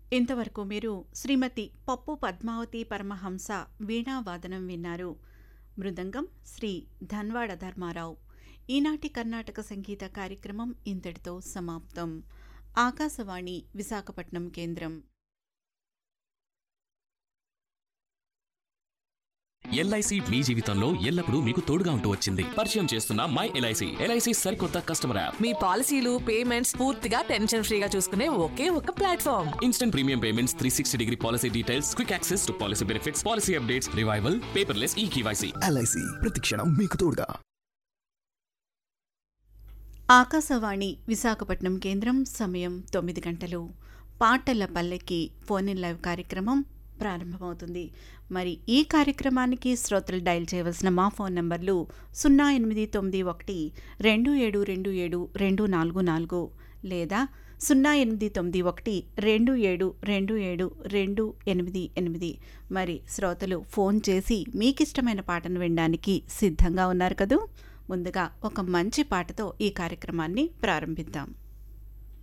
ఇంతవరకు మీరు శ్రీమతి పప్పు పద్మావతి పరమహంస వీణావాదనం విన్నారు మృదంగం శ్రీ ధన్వాడ ధర్మారావు ఈనాటి కర్ణాటక సంగీత కార్యక్రమం ఇంతటితో సమాప్తం ఆకాశవాణి విశాఖపట్నం కేంద్రం ఎల్ఐసి మీ జీవితంలో ఎల్లప్పుడూ మీకు తోడుగా ఉంటూ వచ్చింది పరిచయం చేస్తున్న మై ఎల్ఐసి ఎల్ఐసి సరికొత్త కస్టమర్ యాప్ మీ పాలసీలు పేమెంట్స్ పూర్తిగా టెన్షన్ ఫ్రీగా చూసుకునే ఒకే ఒక platform instant premium payments three sixty degree policy details quick access to policy benefits policy updates revival paperless E KYC LIC ప్రతిక్షణం మీకు తోడుగా ఆకాశవాణి విశాఖపట్నం కేంద్రం సమయం తొమ్మిది గంటలు పాటల పల్లెకి ఫోన్ ఇన్ లైవ్ కార్యక్రమం ప్రారంభమవుతుంది మరి ఈ కార్యక్రమానికి శ్రోతలు డయల్ చేయవలసిన మా ఫోన్ నంబర్లు సున్నా ఎనిమిది తొమ్మిది ఒకటి రెండు ఏడు రెండు ఏడు రెండు నాలుగు నాలుగు లేదా సున్నా ఎనిమిది తొమ్మిది ఒకటి రెండు ఏడు రెండు ఏడు రెండు ఎనిమిది ఎనిమిది మరి శ్రోతలు ఫోన్ చేసి మీకు ఇష్టమైన పాటను వినడానికి సిద్ధంగా ఉన్నారు కదూ ముందుగా ఒక మంచి పాటతో ఈ కార్యక్రమాన్ని ప్రారంభిద్దాం